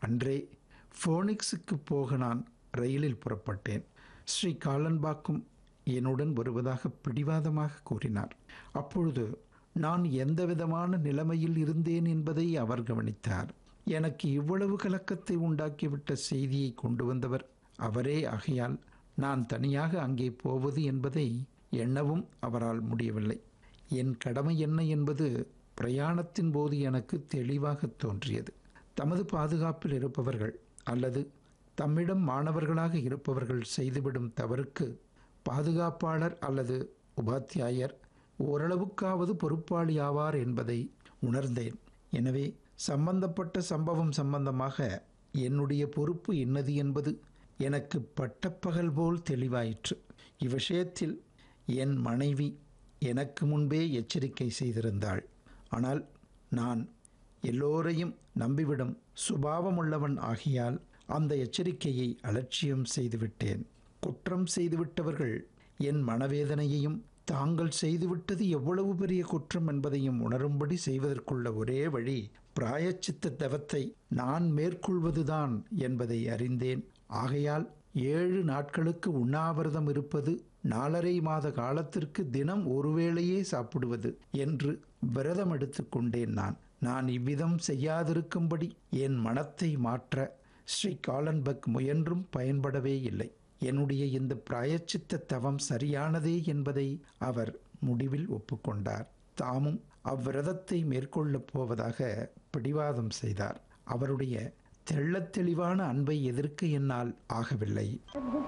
அன்றே ஃபோனிக்ஸுக்கு போக நான் ரயிலில் புறப்பட்டேன் ஸ்ரீ காலன்பாக்கும் என்னுடன் வருவதாக பிடிவாதமாக கூறினார் அப்பொழுது நான் எந்தவிதமான நிலைமையில் இருந்தேன் என்பதை அவர் கவனித்தார் எனக்கு இவ்வளவு கலக்கத்தை உண்டாக்கிவிட்ட செய்தியை கொண்டு வந்தவர் அவரே ஆகையால் நான் தனியாக அங்கே போவது என்பதை எண்ணவும் அவரால் முடியவில்லை என் கடமை என்ன என்பது பிரயாணத்தின் போது எனக்கு தெளிவாக தோன்றியது தமது பாதுகாப்பில் இருப்பவர்கள் அல்லது தம்மிடம் மாணவர்களாக இருப்பவர்கள் செய்துவிடும் தவறுக்கு பாதுகாப்பாளர் அல்லது உபாத்தியாயர் ஓரளவுக்காவது பொறுப்பாளி ஆவார் என்பதை உணர்ந்தேன் எனவே சம்பந்தப்பட்ட சம்பவம் சம்பந்தமாக என்னுடைய பொறுப்பு என்னது என்பது எனக்கு பட்டப்பகல் போல் தெளிவாயிற்று இவ்விஷயத்தில் என் மனைவி எனக்கு முன்பே எச்சரிக்கை செய்திருந்தாள் ஆனால் நான் எல்லோரையும் நம்பிவிடும் சுபாவமுள்ளவன் ஆகியால் அந்த எச்சரிக்கையை அலட்சியம் செய்துவிட்டேன் குற்றம் செய்துவிட்டவர்கள் என் மனவேதனையையும் தாங்கள் செய்துவிட்டது எவ்வளவு பெரிய குற்றம் என்பதையும் உணரும்படி செய்வதற்குள்ள ஒரே வழி பிராயச்சித்த தவத்தை நான் மேற்கொள்வதுதான் என்பதை அறிந்தேன் ஆகையால் ஏழு நாட்களுக்கு உண்ணாவிரதம் இருப்பது நாலரை மாத காலத்திற்கு தினம் ஒருவேளையே சாப்பிடுவது என்று விரதம் எடுத்துக்கொண்டேன் நான் நான் இவ்விதம் செய்யாதிருக்கும்படி என் மனத்தை மாற்ற ஸ்ரீ காலன்பக் முயன்றும் பயன்படவே இல்லை என்னுடைய இந்த பிராயச்சித்த தவம் சரியானதே என்பதை அவர் முடிவில் ஒப்புக்கொண்டார் தாமும் அவ்விரதத்தை மேற்கொள்ளப் போவதாக பிடிவாதம் செய்தார் அவருடைய தெள்ளத் தெளிவான அன்பை எதிர்க்க என்னால் ஆகவில்லை